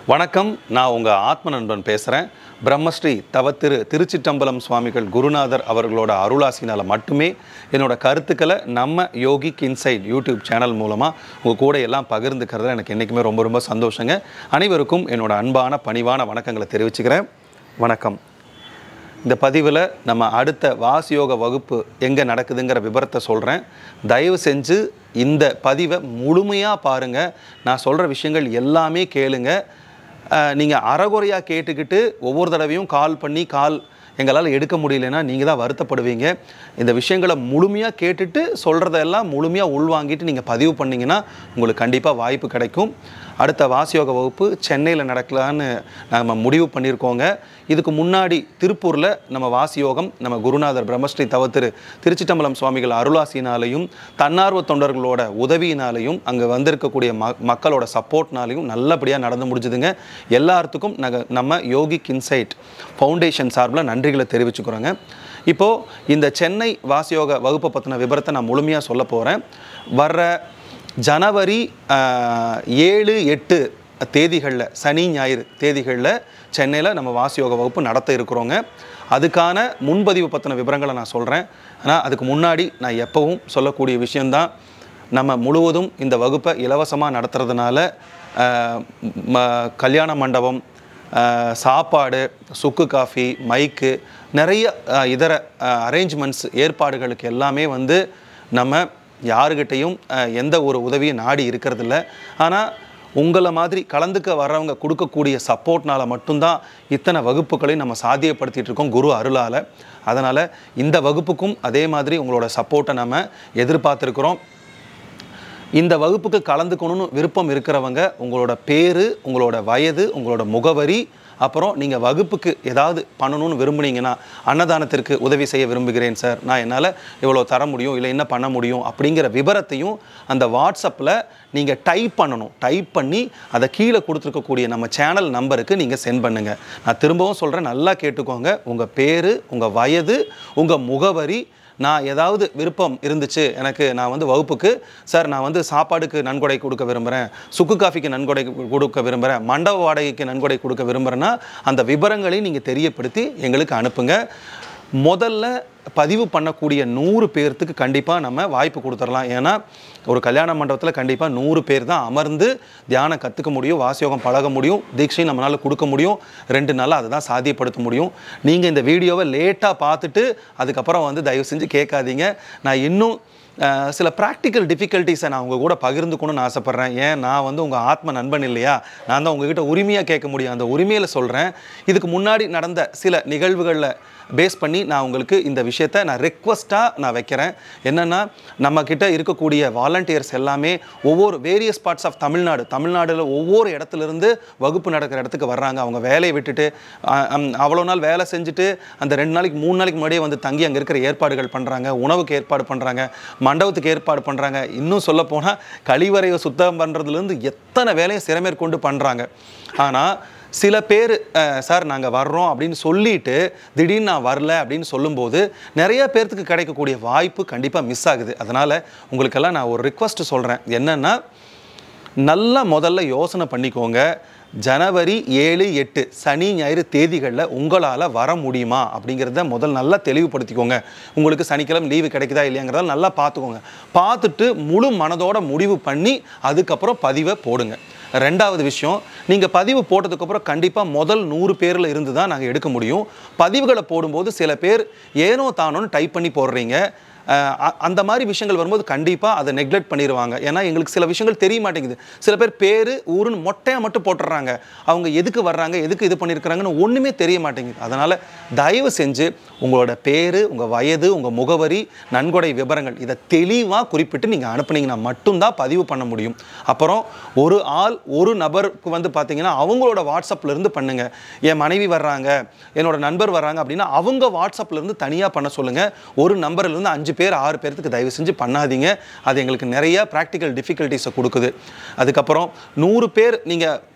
வணக்கம் நான் உங்கள் ஆத்ம நண்பன் பேசுகிறேன் பிரம்மஸ்ரீ தவத்திரு திருச்சிற்றம்பலம் சுவாமிகள் குருநாதர் அவர்களோட அருளாசினால் மட்டுமே என்னோட கருத்துக்களை நம்ம யோகி இன்சைட் யூடியூப் சேனல் மூலமாக உங்கள் கூட எல்லாம் பகிர்ந்துக்கிறதுல எனக்கு என்றைக்குமே ரொம்ப ரொம்ப சந்தோஷங்க அனைவருக்கும் என்னோட அன்பான பணிவான வணக்கங்களை தெரிவிச்சுக்கிறேன் வணக்கம் இந்த பதிவில் நம்ம அடுத்த வாசியோக வகுப்பு எங்கே நடக்குதுங்கிற விவரத்தை சொல்கிறேன் தயவு செஞ்சு இந்த பதிவை முழுமையாக பாருங்கள் நான் சொல்கிற விஷயங்கள் எல்லாமே கேளுங்க நீங்கள் அறகுறையாக கேட்டுக்கிட்டு ஒவ்வொரு தடவையும் கால் பண்ணி கால் எங்களால் எடுக்க முடியலன்னா நீங்கள் தான் வருத்தப்படுவீங்க இந்த விஷயங்களை முழுமையாக கேட்டுட்டு சொல்கிறதெல்லாம் முழுமையாக உள்வாங்கிட்டு நீங்கள் பதிவு பண்ணிங்கன்னா உங்களுக்கு கண்டிப்பாக வாய்ப்பு கிடைக்கும் அடுத்த வாசியோக வகுப்பு சென்னையில் நடக்கலான்னு நம்ம முடிவு பண்ணியிருக்கோங்க இதுக்கு முன்னாடி திருப்பூரில் நம்ம வாசியோகம் நம்ம குருநாதர் பிரம்மஸ்ரீ தவத்திரு திருச்சிட்டம்பலம் சுவாமிகள் அருளாசினாலையும் தன்னார்வ தொண்டர்களோட உதவியினாலையும் அங்கே வந்திருக்கக்கூடிய ம மக்களோட சப்போர்ட்னாலையும் நல்லபடியாக நடந்து முடிஞ்சுதுங்க எல்லாத்துக்கும் நக நம்ம யோகிக் இன்சைட் ஃபவுண்டேஷன் சார்பில் நன்றிகளை தெரிவிச்சுக்கிறோங்க இப்போது இந்த சென்னை வாசியோக வகுப்பை பற்றின விவரத்தை நான் முழுமையாக சொல்ல போகிறேன் வர்ற ஜனவரி ஆஹ், ஏழு எட்டு தேதிகளில் சனி ஞாயிறு தேதிகளில் சென்னையில் நம்ம வாசியோக வகுப்பு நடத்த இருக்கிறோங்க அதுக்கான முன்பதிவு பற்றின விவரங்களை நான் சொல்கிறேன் ஆனால் அதுக்கு முன்னாடி நான் எப்பவும் சொல்லக்கூடிய விஷயந்தான் நம்ம முழுவதும் இந்த வகுப்பை இலவசமாக நடத்துறதுனால ஆஹ், ம- கல்யாண மண்டபம் ஆஹ், சாப்பாடு சுக்கு காஃபி மைக்கு நிறைய ஆஹ், இதர அரேஞ்ச்மெண்ட்ஸ் ஏற்பாடுகளுக்கு எல்லாமே வந்து நம்ம யாருக்கிட்டையும் அஹ், எந்த ஒரு உதவியும் நாடி இருக்கிறதில்ல ஆனால் உங்களை மாதிரி கலந்துக்க வர்றவங்க கொடுக்கக்கூடிய சப்போர்ட்னால மட்டும்தான் இத்தனை வகுப்புகளையும் நம்ம சாத்தியப்படுத்திட்டு இருக்கோம் குரு அருளால் அதனால் இந்த வகுப்புக்கும் அதே மாதிரி உங்களோட சப்போர்ட்டை நம்ம எதிர்பார்த்துருக்குறோம் இந்த வகுப்புக்கு கலந்துக்கணும்னு விருப்பம் இருக்கிறவங்க உங்களோட பேர் உங்களோட வயது உங்களோட முகவரி அப்புறம் நீங்கள் வகுப்புக்கு ஏதாவது பண்ணணும்னு விரும்புனீங்கன்னா அன்னதானத்திற்கு உதவி செய்ய விரும்புகிறேன் சார் நான் என்னால் இவ்வளோ தர முடியும் இல்லை என்ன பண்ண முடியும் அப்படிங்கிற விவரத்தையும் அந்த வாட்ஸ்அப்பில் நீங்கள் டைப் பண்ணணும் டைப் பண்ணி அதை கீழே கொடுத்துருக்கக்கூடிய நம்ம சேனல் நம்பருக்கு நீங்கள் சென்ட் பண்ணுங்கள் நான் திரும்பவும் சொல்கிறேன் நல்லா கேட்டுக்கோங்க உங்கள் பேர் உங்கள் வயது உங்கள் முகவரி நான் ஏதாவது விருப்பம் இருந்துச்சு எனக்கு நான் வந்து வகுப்புக்கு சார் நான் வந்து சாப்பாடுக்கு நன்கொடை கொடுக்க விரும்புகிறேன் சுக்கு காஃபிக்கு நன்கொடை கு- கொடுக்க விரும்புகிறேன் மண்டப வாடகைக்கு நன்கொடை கொடுக்க விரும்புகிறேன்னா அந்த விவரங்களையும் நீங்கள் தெரியப்படுத்தி எங்களுக்கு அனுப்புங்க முதல்ல பதிவு பண்ணக்கூடிய நூறு பேர்த்துக்கு கண்டிப்பாக நம்ம வாய்ப்பு கொடுத்துடலாம் ஏன்னா ஒரு கல்யாண மண்டபத்தில் கண்டிப்பாக நூறு பேர் தான் அமர்ந்து தியானம் கற்றுக்க முடியும் வாசியோகம் பழக முடியும் தீட்சையும் நம்மளால் கொடுக்க முடியும் ரெண்டு நாளில் அதை தான் சாத்தியப்படுத்த முடியும் நீங்கள் இந்த வீடியோவை லேட்டாக பார்த்துட்டு அதுக்கப்புறம் வந்து தயவு செஞ்சு கேட்காதீங்க நான் இன்னும் அஹ், சில ப்ராக்டிக்கல் டிஃபிகல்ட்டிஸை நான் உங்கள் கூட பகிர்ந்துக்கணும்னு ஆசைப்பட்றேன் ஏன் நான் வந்து உங்கள் ஆத்ம நண்பன் இல்லையா நான் தான் உங்ககிட்ட உரிமையாக கேட்க முடியும் அந்த உரிமையில் சொல்கிறேன் இதுக்கு முன்னாடி நடந்த சில நிகழ்வுகளில் பேஸ் பண்ணி நான் உங்களுக்கு இந்த விஷயத்தை நான் ரெக்வஸ்ட்டாக நான் வைக்கிறேன் என்னென்னா நம்மக்கிட்ட இருக்கக்கூடிய வாலண்டியர்ஸ் எல்லாமே ஒவ்வொரு வேரியஸ் பார்ட்ஸ் ஆஃப் தமிழ்நாடு தமிழ்நாடுல ஒவ்வொரு இடத்துலேருந்து வகுப்பு நடக்கிற இடத்துக்கு வர்றாங்க அவங்க வேலையை விட்டுட்டு அஹ், ஹம், அவ்வளோ நாள் வேலை செஞ்சுட்டு அந்த ரெண்டு நாளைக்கு மூணு நாளைக்கு முன்னாடியே வந்து தங்கி அங்கே இருக்கிற ஏற்பாடுகள் பண்ணுறாங்க உணவுக்கு ஏற்பாடு பண்ணுறாங்க மண்டபத்துக்கு ஏற்பாடு பண்ணுறாங்க இன்னும் சொல்ல போனால் கழிவறையை சுத்தம் பண்ணுறதுலேருந்து எத்தனை வேலையை சிறமேற்கொண்டு பண்ணுறாங்க ஆனால் சில பேர் அஹ், சார் நாங்கள் வர்றோம் அப்படின்னு சொல்லிட்டு திடீர்னு நான் வரல அப்படின்னு சொல்லும்போது நிறைய பேர்த்துக்கு கிடைக்கக்கூடிய வாய்ப்பு கண்டிப்பாக மிஸ் ஆகுது அதனால் உங்களுக்கெல்லாம் நான் ஒரு ரிக்வஸ்ட் சொல்கிறேன் என்னென்னா நல்லா முதல்ல யோசனை பண்ணிக்கோங்க ஜனவரி ஏழு எட்டு சனி ஞாயிறு தேதிகளில் உங்களால் வர முடியுமா அப்படிங்கிறத முதல் நல்லா தெளிவுபடுத்திக்கோங்க உங்களுக்கு சனிக்கிழமை லீவு கிடைக்குதா இல்லையாங்கிறத நல்லா பார்த்துக்கோங்க பார்த்துட்டு முழு மனதோட முடிவு பண்ணி அதுக்கப்புறம் பதிவை போடுங்க ரெண்டாவது விஷயம் நீங்கள் பதிவு போட்டதுக்கப்புறம் கண்டிப்பாக முதல் நூறு பேரில் இருந்து தான் நாங்கள் எடுக்க முடியும் பதிவுகளை போடும்போது சில பேர் ஏனோ தானோன்னு டைப் பண்ணி போடுறீங்க அஹ் அ- அந்த மாதிரி விஷயங்கள் வரும்போது கண்டிப்பாக அதை நெக்லெக்ட் பண்ணிடுவாங்க ஏன்னா எங்களுக்கு சில விஷயங்கள் தெரிய மாட்டேங்குது சில பேர் பேர் ஊருன்னு மொட்டையாக மட்டும் போட்டுடுறாங்க அவங்க எதுக்கு வர்றாங்க எதுக்கு இது பண்ணியிருக்கிறாங்கன்னு ஒன்றுமே தெரிய மாட்டேங்குது அதனால் தயவு செஞ்சு உங்களோட பேர் உங்கள் வயது உங்கள் முகவரி நன்கொடை விவரங்கள் இதை தெளிவாக குறிப்பிட்டு நீங்கள் அனுப்புனீங்கன்னா மட்டும்தான் பதிவு பண்ண முடியும் அப்புறம் ஒரு ஆள் ஒரு நபருக்கு வந்து பார்த்தீங்கன்னா அவங்களோட வாட்ஸ்அப்ல இருந்து பண்ணுங்க என் மனைவி வர்றாங்க என்னோட நண்பர் வர்றாங்க அப்படின்னா அவங்க வாட்ஸ்அப்ல இருந்து தனியாக பண்ண சொல்லுங்க ஒரு நம்பர்ல இருந்து அஞ்சு பேர் ஆறு பேர்த்துக்கு தயவு செஞ்சு பண்ணாதீங்க அது எங்களுக்கு நிறைய ப்ராக்டிக்கல் டிஃபிகல்ட்டிஸை கொடுக்குது அதுக்கப்புறம் நூறு பேர் நீங்கள்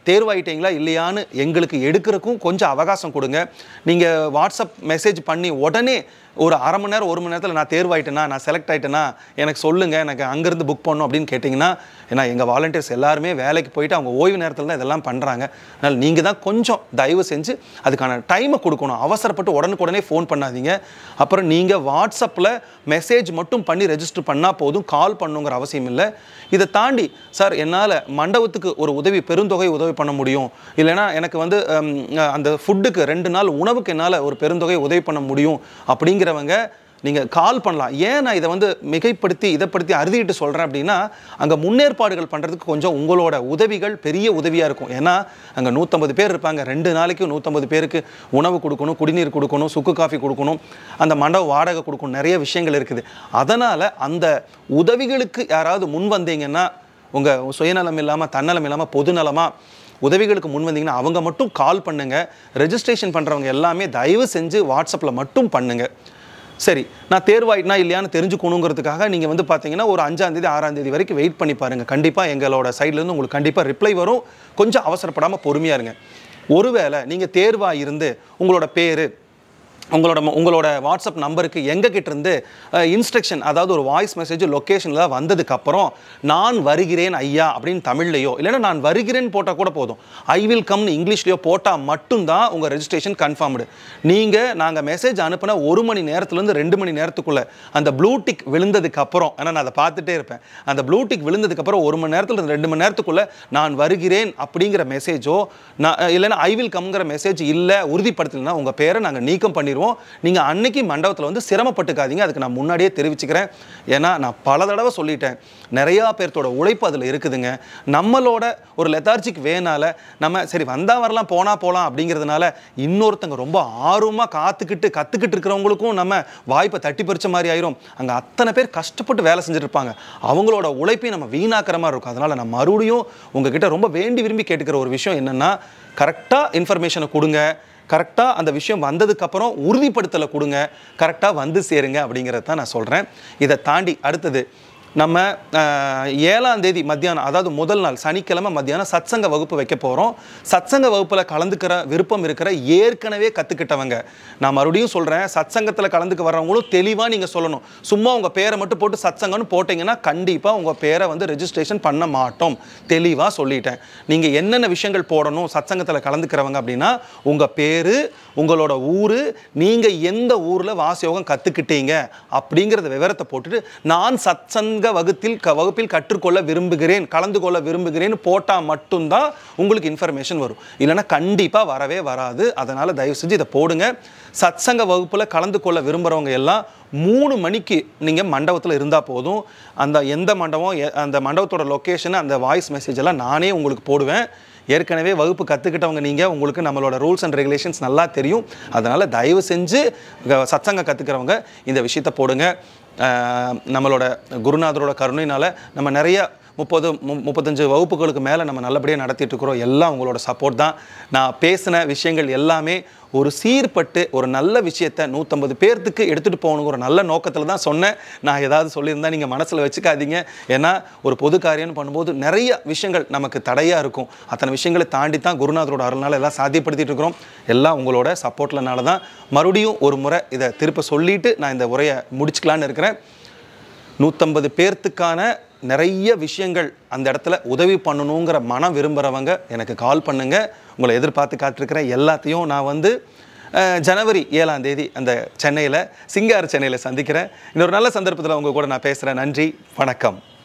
தேர்வாயிட்டீங்களா இல்லையான்னு எங்களுக்கு எடுக்கிறதுக்கும் கொஞ்சம் அவகாசம் கொடுங்க நீங்கள் வாட்ஸ்அப் மெசேஜ் பண்ணி உடனே ஒரு அரை மணி நேரம் ஒரு மணி நேரத்தில் நான் தேர்வாயிட்டேனா நான் செலக்ட் ஆயிட்டேனா எனக்கு சொல்லுங்கள் எனக்கு அங்கேருந்து புக் பண்ணணும் அப்படின்னு கேட்டிங்கன்னா ஏன்னா எங்கள் வாலண்டியர்ஸ் எல்லாருமே வேலைக்கு போயிட்டு அவங்க ஓய்வு நேரத்தில் தான் இதெல்லாம் பண்ணுறாங்க அதனால் நீங்கள் தான் கொஞ்சம் தயவு செஞ்சு அதுக்கான டைமை கொடுக்கணும் அவசரப்பட்டு உடனுக்குடனே ஃபோன் பண்ணாதீங்க அப்புறம் நீங்கள் வாட்ஸ்அப்பில் மெசேஜ் மட்டும் பண்ணி ரெஜிஸ்டர் பண்ணால் போதும் கால் பண்ணுங்கிற அவசியம் இல்லை இதை தாண்டி சார் என்னால் மண்டபத்துக்கு ஒரு உதவி பெருந்தொகை உதவி பண்ண முடியும் இல்லைன்னா எனக்கு வந்து ஹம், அந்த ஃபுட்டுக்கு ரெண்டு நாள் உணவுக்கு என்னால் ஒரு பெருந்தொகை உதவி பண்ண முடியும் அப்படிங்கிறவங்க நீங்கள் கால் பண்ணலாம் ஏன் நான் இதை வந்து மிகைப்படுத்தி இதைப்படுத்தி அறுதிட்டு சொல்கிறேன் அப்படின்னா அங்கே முன்னேற்பாடுகள் பண்ணுறதுக்கு கொஞ்சம் உங்களோட உதவிகள் பெரிய உதவியாக இருக்கும் ஏன்னா அங்கே நூற்றம்பது பேர் இருப்பாங்க ரெண்டு நாளைக்கு நூற்றம்பது பேருக்கு உணவு கொடுக்கணும் குடிநீர் கொடுக்கணும் சுக்கு காஃபி கொடுக்கணும் அந்த மண்டப வாடகை கொடுக்கணும் நிறைய விஷயங்கள் இருக்குது அதனால் அந்த உதவிகளுக்கு யாராவது முன் வந்தீங்கன்னா உங்கள் சுயநலம் இல்லாமல் தன்னலம் இல்லாமல் பொதுநலமாக உதவிகளுக்கு முன் வந்தீங்கன்னா அவங்க மட்டும் கால் பண்ணுங்க ரெஜிஸ்ட்ரேஷன் பண்ணுறவங்க எல்லாமே தயவு செஞ்சு வாட்ஸ்அப்பில் மட்டும் பண்ணுங்க சரி நான் தேர்வாயிட்டனா இல்லையான்னு தெரிஞ்சுக்கணுங்கிறதுக்காக நீங்கள் வந்து பார்த்தீங்கன்னா ஒரு அஞ்சாம் தேதி ஆறாம் தேதி வரைக்கும் வெயிட் பண்ணி பாருங்கள் கண்டிப்பாக எங்களோட சைட்லேருந்து உங்களுக்கு கண்டிப்பாக ரிப்ளை வரும் கொஞ்சம் அவசரப்படாமல் பொறுமையாக இருங்க ஒருவேளை நீங்கள் தேர்வாக இருந்து உங்களோட பேர் உங்களோட ம- உங்களோட வாட்ஸ்அப் நம்பருக்கு எங்க கிட்ட இருந்து இன்ஸ்ட்ரக்ஷன் அதாவது ஒரு வாய்ஸ் மெசேஜ் லொக்கேஷனில் வந்ததுக்கப்புறம் நான் வருகிறேன் ஐயா அப்படின்னு தமிழ்லையோ இல்லைன்னா நான் வருகிறேன் போட்டால் கூட போதும் ஐ வில் கம்னு இங்கிலீஷ்லையோ போட்டால் மட்டும்தான் உங்கள் ரெஜிஸ்ட்ரேஷன் கன்ஃபார்ம்டு நீங்கள் நாங்கள் மெசேஜ் அனுப்பின ஒரு மணி நேரத்துலேருந்து ரெண்டு மணி நேரத்துக்குள்ளே அந்த ப்ளூ டிக் விழுந்ததுக்கு அப்புறம் ஏன்னா நான் அதை பார்த்துட்டே இருப்பேன் அந்த ப்ளூ டிக் விழுந்ததுக்கு அப்புறம் ஒரு மணி நேரத்துல இருந்து ரெண்டு மணி நேரத்துக்குள்ளே நான் வருகிறேன் அப்படிங்கிற மெசேஜோ நான் இல்லைன்னா ஐ வில் கம்ங்கிற மெசேஜ் இல்லை உறுதிப்படுத்தலைன்னா உங்கள் பேரை நாங்கள் நீக்கம் பண்ணிடுவோம் நீங்கள் அன்னைக்கு மண்டபத்தில் வந்து சிரமப்பட்டுக்காதீங்க அதுக்கு நான் முன்னாடியே தெரிவிச்சுக்கிறேன் ஏன்னா நான் பல தடவை சொல்லிட்டேன் நிறையா பேர்த்தோட உழைப்பு அதில் இருக்குதுங்க நம்மளோட ஒரு லெத்தார்ஜிக் வேனால நம்ம சரி வந்தா வரலாம் போனா போகலாம் அப்படிங்கிறதுனால இன்னொருத்தங்க ரொம்ப ஆர்வமாக காத்துக்கிட்டு கற்றுக்கிட்டு இருக்கிறவங்களுக்கும் நம்ம வாய்ப்பை தட்டி பறிச்ச மாதிரி ஆயிரும் அங்கே அத்தனை பேர் கஷ்டப்பட்டு வேலை செஞ்சுட்டு இருப்பாங்க அவங்களோட உழைப்பையும் நம்ம வீணாக்குற மாதிரி இருக்கும் அதனால் நான் மறுபடியும் உங்ககிட்ட ரொம்ப வேண்டி விரும்பி கேட்டுக்கிற ஒரு விஷயம் என்னென்னா கரெக்டாக இன்ஃபர்மேஷனை கொடுங்க கரெக்டாக அந்த விஷயம் வந்ததுக்கப்புறம் உறுதிப்படுத்தலை கொடுங்க கரெக்டாக வந்து சேருங்க அப்படிங்கிறத தான் நான் சொல்கிறேன் இதை தாண்டி அடுத்தது நம்ம அஹ், ஏழாம் தேதி மத்தியானம் அதாவது முதல் நாள் சனிக்கிழமை மத்தியானம் சத்சங்க வகுப்பு வைக்க போகிறோம் சத்சங்க வகுப்பில் கலந்துக்கிற விருப்பம் இருக்கிற ஏற்கனவே கற்றுக்கிட்டவங்க நான் மறுபடியும் சொல்கிறேன் சத்சங்கத்தில் கலந்துக்க வர்றவங்களும் தெளிவாக நீங்கள் சொல்லணும் சும்மா உங்கள் பேரை மட்டும் போட்டு சத்சங்கம்னு போட்டிங்கன்னா கண்டிப்பாக உங்கள் பேரை வந்து ரெஜிஸ்ட்ரேஷன் பண்ண மாட்டோம் தெளிவாக சொல்லிட்டேன் நீங்கள் என்னென்ன விஷயங்கள் போடணும் சத்சங்கத்தில் கலந்துக்கிறவங்க அப்படின்னா உங்கள் பேர் உங்களோட ஊர் நீங்கள் எந்த ஊரில் வாசயோகம் கற்றுக்கிட்டீங்க அப்படிங்கிறத விவரத்தை போட்டுட்டு நான் சத்சங்க வகுத்தில் க வகுப்பில் கற்றுக்கொள்ள விரும்புகிறேன் கலந்து கொள்ள விரும்புகிறேன் போட்டால் மட்டும்தான் உங்களுக்கு இன்ஃபர்மேஷன் வரும் இல்லைன்னா கண்டிப்பாக வரவே வராது அதனால் தயவு செஞ்சு இதை போடுங்க சத்சங்க வகுப்பில் கலந்து கொள்ள விரும்புகிறவங்க எல்லாம் மூணு மணிக்கு நீங்கள் மண்டபத்தில் இருந்தால் போதும் அந்த எந்த மண்டபம் எ- அந்த மண்டபத்தோட லொக்கேஷன் அந்த வாய்ஸ் மெசேஜ் எல்லாம் நானே உங்களுக்கு போடுவேன் ஏற்கனவே வகுப்பு கற்றுக்கிட்டவங்க நீங்கள் உங்களுக்கு நம்மளோட ரூல்ஸ் அண்ட் ரெகுலேஷன்ஸ் நல்லா தெரியும் அதனால் தயவு செஞ்சு க- சத்சங்க கற்றுக்கிறவங்க இந்த விஷயத்தை போடுங்க அஹ், நம்மளோட குருநாதரோட கருணையினால் நம்ம நிறைய முப்பது மு- முப்பத்தஞ்சு வகுப்புகளுக்கு மேலே நம்ம நல்லபடியாக நடத்திட்டு இருக்கிறோம் எல்லாம் உங்களோட சப்போர்ட் தான் நான் பேசின விஷயங்கள் எல்லாமே ஒரு சீர்பட்டு ஒரு நல்ல விஷயத்தை நூற்றம்பது பேர்த்துக்கு எடுத்துகிட்டு போகணுங்கிற ஒரு நல்ல நோக்கத்தில் தான் சொன்னேன் நான் ஏதாவது சொல்லியிருந்தா நீங்கள் மனசில் வச்சுக்காதீங்க ஏன்னா ஒரு பொது காரியம்னு பண்ணும்போது நிறைய விஷயங்கள் நமக்கு தடையாக இருக்கும் அத்தனை விஷயங்களை தாண்டி தான் குருநாதரோட அருள்னால எல்லாம் சாத்தியப்படுத்திட்டு இருக்கிறோம் எல்லாம் உங்களோட சப்போர்ட்லனால தான் மறுபடியும் ஒரு முறை இதை திருப்ப சொல்லிட்டு நான் இந்த உரையை முடிச்சுக்கலான்னு இருக்கிறேன் நூற்றம்பது பேர்த்துக்கான நிறைய விஷயங்கள் அந்த இடத்துல உதவி பண்ணணுங்கிற மனம் விரும்புகிறவங்க எனக்கு கால் பண்ணுங்க உங்களை எதிர்பார்த்து காத்திருக்கிறேன் எல்லாத்தையும் நான் வந்து அஹ், ஜனவரி ஏழாம் தேதி அந்த சென்னையில் சிங்கார சென்னையில் சந்திக்கிறேன் இன்னொரு நல்ல சந்தர்ப்பத்தில் உங்க கூட நான் பேசுகிறேன் நன்றி வணக்கம்